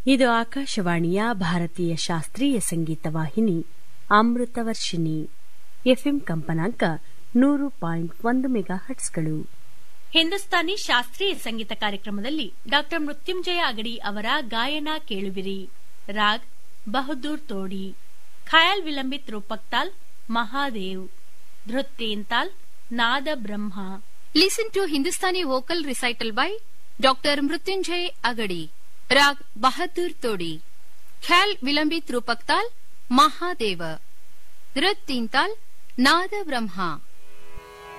ಇದು ಆಕಾಶವಾಣಿಯ ಭಾರತೀಯ ಶಾಸ್ತ್ರೀಯ ಸಂಗೀತ ವಾಹಿನಿ ಅಮೃತವರ್ಷಿಣಿ ಎಫ್ಎಂ ಕಂಪನಾಂಕ ನೂರು ಪಾಯಿಂಟ್ ಒಂದು ಮೆಗಾ ಹಟ್ಸ್ಗಳು ಹಿಂದೂಸ್ತಾನಿ ಶಾಸ್ತ್ರೀಯ ಸಂಗೀತ ಕಾರ್ಯಕ್ರಮದಲ್ಲಿ ಡಾಕ್ಟರ್ ಮೃತ್ಯುಂಜಯ ಅಗಡಿ ಅವರ ಗಾಯನ ಕೇಳುವಿರಿ ರಾಗ್ ಬಹದ್ದೂರ್ ತೋಡಿ ಖಯಾಲ್ ವಿಲಂಬಿತ್ ರೂಪಕ್ತಾಲ್ ಮಹಾದೇವ್ ಧೃತ್ತೇಂತಾಲ್ ನಾದ ಬ್ರಹ್ಮ Listen to Hindustani vocal recital by Dr. Mrutyunjay Agadi. Rag Bahadur Todi. Khyaal Vilambit Rupaktal Mahadeva. Drit Tintal Nada Brahma.